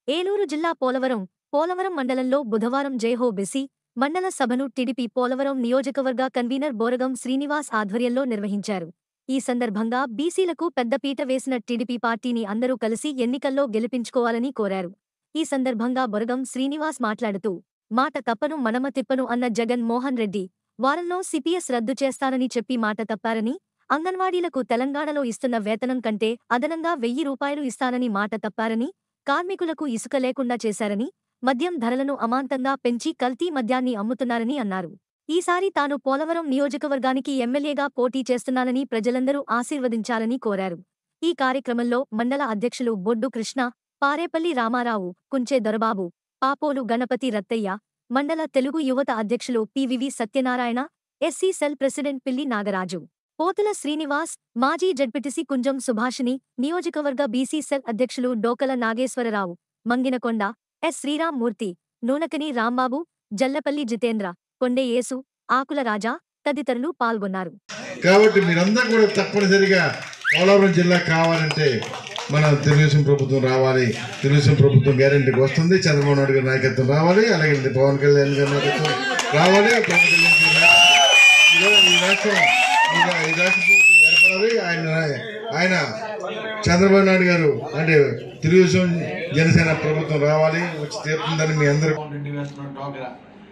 ఏలూరు జిల్లా పోలవరం పోలవరం మండలంలో బుధవారం జైహో బెసి మండల సభను టీడీపీ పోలవరం నియోజకవర్గ కన్వీనర్ బోరగం శ్రీనివాస్ ఆధ్వర్యంలో నిర్వహించారు ఈ సందర్భంగా బీసీలకు పెద్దపీట వేసిన టీడీపీ పార్టీని అందరూ కలిసి ఎన్నికల్లో గెలిపించుకోవాలని కోరారు ఈ సందర్భంగా బొరగం శ్రీనివాస్ మాట్లాడుతూ మాట తప్పను మనమ తిప్పను అన్న జగన్ మోహన్ రెడ్డి వారంలో సిపిఎస్ రద్దు చేస్తానని చెప్పి మాట తప్పారని అంగన్వాడీలకు తెలంగాణలో ఇస్తున్న వేతనం కంటే అదనంగా వెయ్యి రూపాయలు ఇస్తానని మాట తప్పారని కార్మికులకు ఇసుక లేకుండా చేశారని మద్యం ధరలను అమాంతంగా పెంచి కల్తీ మద్యాన్ని అమ్ముతున్నారని అన్నారు ఈసారి తాను పోలవరం నియోజకవర్గానికి ఎమ్మెల్యేగా పోటీ చేస్తున్నానని ప్రజలందరూ ఆశీర్వదించాలని కోరారు ఈ కార్యక్రమంలో మండల అధ్యక్షులు బొడ్డు కృష్ణ పారేపల్లి రామారావు కుంచే దొరబాబు పాపోలు గణపతి రత్తయ్య మండల తెలుగు యువత అధ్యక్షులు PVV Satyanarayana SC cell president Pilli Nagaraju పోతుల శ్రీనివాస్ మాజీ జడ్పిటిసి కుంజం సుభాషిణి నియోజకవర్గ బీసీ సెల్ అధ్యక్షులు డోకల నాగేశ్వరరావు మంగినకొండ ఎస్ శ్రీరామ్మూర్తి నూనకని రాంబాబు జల్లపల్లి జితేంద్ర కొండే యేసు ఆకుల రాజా తదితరులు పాల్గొన్నారు కాబట్టి మీరందరూ కూడా తప్పనిసరిగా పోలవరం జిల్లా కావాలంటే మన తెలుగుదేశం ప్రభుత్వం రావాలి తెలుగుదేశం ప్రభుత్వం గ్యారెంటీకి వస్తుంది చంద్రబాబు నాయుడు గారి నాయకత్వం రావాలి అలాగే పవన్ కళ్యాణ్ గారి నాయకత్వం రావాలి పవన్ కళ్యాణ్ గారి నాయకత్వం- ఈ రాష్ట్రం ఈ- ఈ రాష్ట్ర ప్రభుత్వం ఏర్పడాలి ఆయన ఆయన చంద్రబాబు నాయుడు గారు అంటే తెలుగుదేశం జనసేన ప్రభుత్వం రావాలి వచ్చి తీరుతుందని మీ అందరూ రెడ్డి వేస్తున్న టోకరా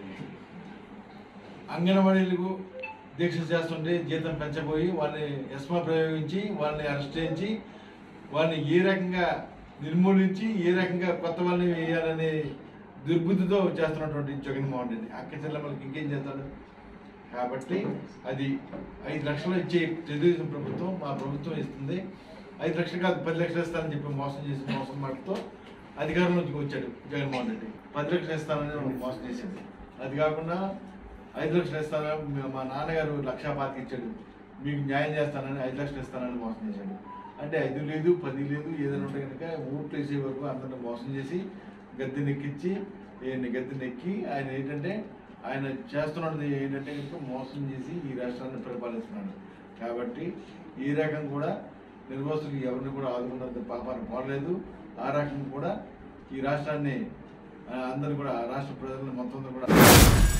అంగన్వాడీలకు దీక్ష చేస్తుంటే జీతం పెంచబోయి వాళ్ళని ఎస్మా ప్రయోగించి వాళ్ళని అరెస్ట్ చేయించి వాళ్ళని ఏ రకంగా నిర్మూలించి ఏ రకంగా కొత్త వాళ్ళని వేయాలనే దుర్బుద్ధితో చేస్తున్నటువంటి జగన్మోహన్ రెడ్డి అక్క చెల్లెమ్మలకి ఇంకేం చేస్తాడు కాబట్టి అది ఐదు లక్షలు ఇచ్చే తెలుగుదేశం ప్రభుత్వం మా ప్రభుత్వం ఇస్తుంది ఐదు లక్షలు కాదు పది లక్షలు ఇస్తానని చెప్పి మోసం చేసి మోసం మాటతో అధికారంలోకి వచ్చాడు జగన్మోహన్ రెడ్డి పది లక్షలు ఇస్తానని మోసం చేసింది అది కాకుండా ఐదు లక్షలు ఇస్తానని మా నాన్నగారు లక్షా పాతికి ఇచ్చాడు మీకు న్యాయం చేస్తానని ఐదు లక్షలు ఇస్తానని మోసం చేశాడు అంటే ఐదు లేదు పది లేదు ఏదైనా ఉంటే కనుక ఓట్లు వేసే వరకు అందరిని మోసం చేసి గద్దె నెక్కించి ఈయన్ని గద్దె నెక్కి ఆయన ఏంటంటే ఆయన చేస్తున్నది ఏంటంటే కనుక మోసం చేసి ఈ రాష్ట్రాన్ని పరిపాలిస్తున్నాడు కాబట్టి ఈ రకం కూడా నిర్వాసులు ఎవరిని కూడా ఆదుకున్నంత పాపాన్ని పోలేదు ఆ రకం కూడా ఈ రాష్ట్రాన్ని ఆ, అందరూ కూడా ఆ రాష్ట్ర ప్రజలను మొత్తం అందరూ కూడా